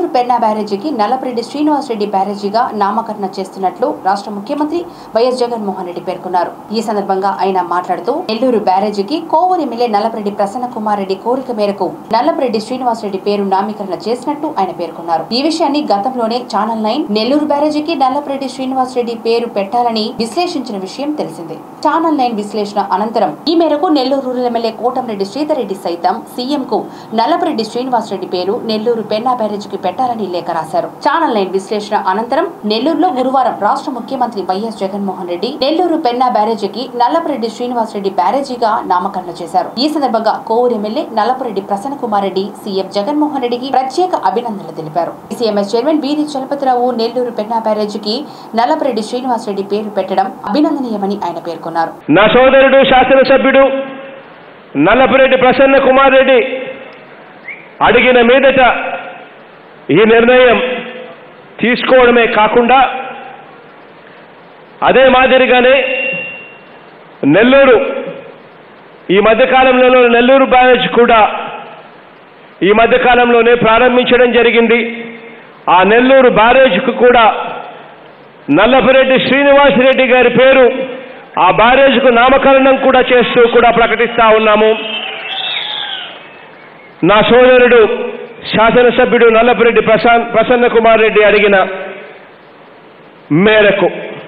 నెల్లూరు పెన్నా బ్యారేజీకి నల్లపరెడ్డి శ్రీనివాసరెడ్డి బ్యారేజీగా నామకరణ చేస్తున్నట్లు రాష్ట్ర ముఖ్యమంత్రి వైఎస్ జగన్మోహన్ రెడ్డి పేర్కొన్నారు ఈ సందర్భంగా ఆయన మాట్లాడుతూ నెల్లూరు బ్యారేజీకి కోవూరు ఎమ్మెల్యే నల్లపరెడ్డి ప్రసన్న కుమార్ రెడ్డి కోరిక మేరకు నల్లపరెడ్డి శ్రీనివాసరెడ్డి పేరు నామకరణ చేసినట్టు ఆయన పేర్కొన్నారు ఈ విషయాన్ని గతంలోనే ఛానల్ నైన్ నెల్లూరు బ్యారేజీకి నల్లపరెడ్డి శ్రీనివాసరెడ్డి పేరు పెట్టాలని విశ్లేషించిన విషయం తెలిసిందే ఛానల్ నైన్ విశ్లేషణ అనంతరం ఈ మేరకు నెల్లూరు రూరల్ ఎమ్మెల్యే కోటంరెడ్డి శ్రీధర్ రెడ్డి సైతం సీఎం కు నల్లపరెడ్డి శ్రీనివాసరెడ్డి పేరు నెల్లూరు పెన్నా బ్యారేజీకి పెట్టాలని లేఖ రాశారు ఛానల్ నైన్ విశ్లేషణ అనంతరం నెల్లూరులో గురువారం రాష్ట్ర ముఖ్యమంత్రి వైఎస్ జగన్మోహన్ రెడ్డి నెల్లూరు పెన్నా బ్యారేజీకి నల్లపరెడ్డి శ్రీనివాసరెడ్డి బ్యారేజీగా నామకరణ చేశారు ఈ సందర్భంగా కోవూరు ఎమ్మెల్యే నల్లపరెడ్డి ప్రసన్న కుమార్ రెడ్డి సీఎం జగన్మోహన్ రెడ్డికి ప్రత్యేక అభినందనలు తెలిపారు సీఎంఎస్ చైర్మన్ వీధి చలపతిరావు నెల్లూరు పెన్నా బ్యారేజీకి నల్లపరెడ్డి శ్రీనివాసరెడ్డి పేరు పెట్టడం అభినందనీయమని ఆయన పేర్కొన్నారు నా సోదరుడు శాసనసభ్యుడు నల్లపురెడ్డి ప్రసన్న కుమార్ రెడ్డి అడిగిన మీదట ఈ నిర్ణయం తీసుకోవడమే కాకుండా అదే మాదిరిగానే నెల్లూరు ఈ మధ్యకాలంలో నెల్లూరు బ్యారేజ్ కూడా ఈ మధ్యకాలంలోనే ప్రారంభించడం జరిగింది ఆ నెల్లూరు బ్యారేజ్కు కూడా నల్లపురెడ్డి శ్రీనివాసరెడ్డి గారి పేరు ఆ బ్యారేజ్కు నామకరణం కూడా చేస్తూ కూడా ప్రకటిస్తా ఉన్నాము నా సోదరుడు శాసనసభ్యుడు నల్లపురెడ్డి ప్రశాంత్ ప్రసన్న కుమార్ రెడ్డి అడిగిన మేరకు